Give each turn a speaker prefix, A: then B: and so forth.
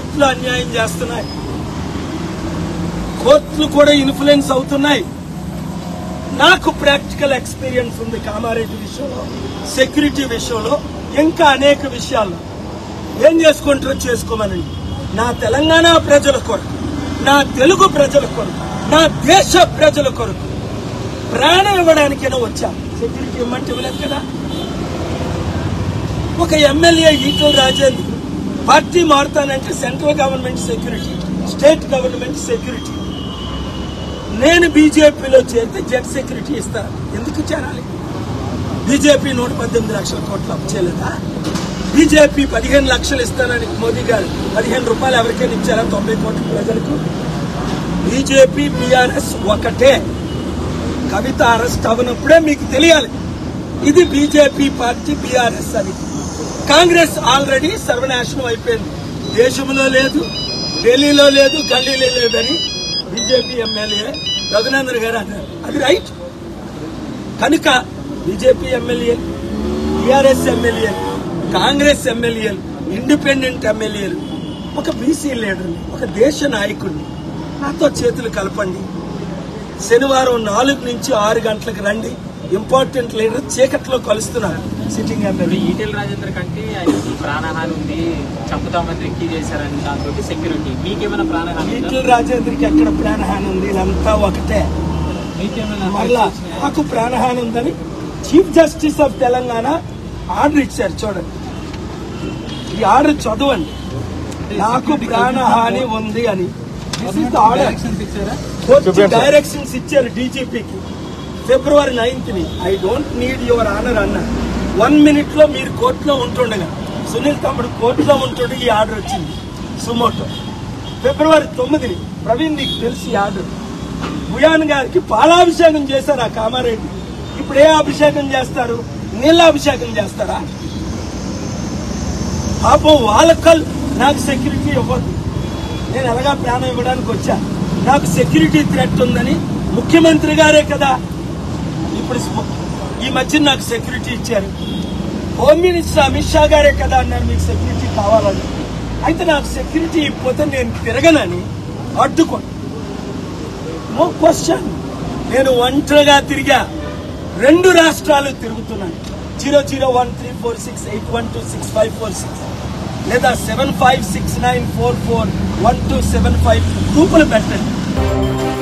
A: కోర్టులు అన్యాయం చేస్తున్నాయి కోర్టులు కూడా ఇన్ఫ్లుయెన్స్ అవుతున్నాయి నాకు ప్రాక్టికల్ ఎక్స్పీరియన్స్ ఉంది కామారెడ్డి విషయంలో సెక్యూరిటీ విషయంలో ఇంకా అనేక విషయాల్లో ఏం చేసుకుంటారో చేసుకోమనండి నా తెలంగాణ ప్రజల కొరకు నా తెలుగు ప్రజల కొరకు నా దేశ ప్రజల కొరకు ప్రాణం ఇవ్వడానికైనా వచ్చా సెక్యూరిటీ ఇవ్వమంటే ఇవ్వలేదు కదా ఒక ఎమ్మెల్యే ఈటల రాజేంద్ర పార్టీ మారుతానంటే central government security state government security నేను బీజేపీలో చేరితే జెట్ సెక్యూరిటీ ఇస్తాను ఎందుకు చేరాలి బీజేపీ నూట పద్దెనిమిది లక్షల కోట్లు అప్పు చేయలేదా బీజేపీ పదిహేను లక్షలు ఇస్తానని మోదీ గారు పదిహేను రూపాయలు ఎవరికైనా ఇచ్చారా తొంభై కోట్ల ప్రజలకు బీజేపీ బీఆర్ఎస్ ఒకటే కవిత అరెస్ట్ అవనప్పుడే మీకు తెలియాలి ఇది బీజేపీ పార్టీ బీఆర్ఎస్ అని కాంగ్రెస్ ఆల్రెడీ సర్వనాశనం అయిపోయింది దేశంలో లేదు ఢిల్లీలో లేదు గల్లీలో లేదని బీజేపీ ఎమ్మెల్యే రఘునందన్ గారు అన్నారు అది రైట్ కనుక BJP MLA TRS MLA Congress ఎమ్మెల్యేలు ఇండిపెండెంట్ ఎమ్మెల్యేలు ఒక బీసీ లీడర్ని ఒక దేశ నాయకుడిని నాతో చేతులు కలపండి శనివారం నాలుగు నుంచి ఆరు గంటలకు రండి ఇంపార్టెంట్ లీడర్ చీకట్లో కలుస్తున్నారు సిట్టింగ్
B: ఇప్పుడు
A: ఎమ్మెల్యే
B: ఈటెల రాజేందర్ కంటే ఆయనకి ప్రాణహాని ఉంది చంపుతామని రెక్కి చేశారని దాంతో సెక్యూరిటీ మీకేమైనా ప్రాణహాని ఉందా?
A: ఈటల రాజేంద్రకి ఎక్కడ ప్రాణహాని ఉంది ఇదంతా ఒకటే
B: మీకేమైనా
A: మరలా నాకు ప్రాణహాని ఉందని chief justice of Telangana order ఇచ్చారు చూడండి ఈ ఆర్డర్ చదవండి నాకు ప్రాణహాని ఉంది అని this is the order
B: directions ఇచ్చారా
A: కోర్టు డైరెక్షన్స్ ఇచ్చారు డీజీపీకి ఫిబ్రవరి నైన్త్ ని I don't need your honour అన్న వన్ మినిట్ లో మీరు కోర్టులో ఉంటుండగా సునీల్ తమ్ముడు కోర్టులో ఉంటుండే ఈ ఆర్డర్ వచ్చింది సుమోటో ఫిబ్రవరి తొమ్మిదిని ప్రవీణ్ నీకు తెలిసి ఈ ఆర్డర్ భుయాన్ గారికి పాలాభిషేకం చేశారు ఆ కామారెడ్డి ఇప్పుడు ఏ అభిషేకం చేస్తారు నీళ్ళ అభిషేకం చేస్తారా పాపం వాళ్ళకల్ నాకు సెక్యూరిటీ ఇవ్వద్దు నేను ఎలాగా ప్రాణం ఇవ్వడానికి వచ్చా నాకు సెక్యూరిటీ థ్రెట్ ఉందని ముఖ్యమంత్రి గారే కదా ఇప్పుడు స్మ- ఈ మధ్య నాకు సెక్యూరిటీ ఇచ్చారు హోమ్ మినిస్టర్ అమిత్ షా గారే కదా అన్నారు మీకు సెక్యూరిటీ కావాలని అయితే నాకు సెక్యూరిటీ ఇవ్వకపోతే నేను తిరగనని అడ్డుకోండి నో క్వశ్చన్ నేను ఒంటరిగా తిరిగా రెండు రాష్ట్రాలు తిరుగుతున్నాను zero zero one three four six eight one two six five four six లేదా seven five six nine four four one two seven five గ్రూపులు పెట్టండి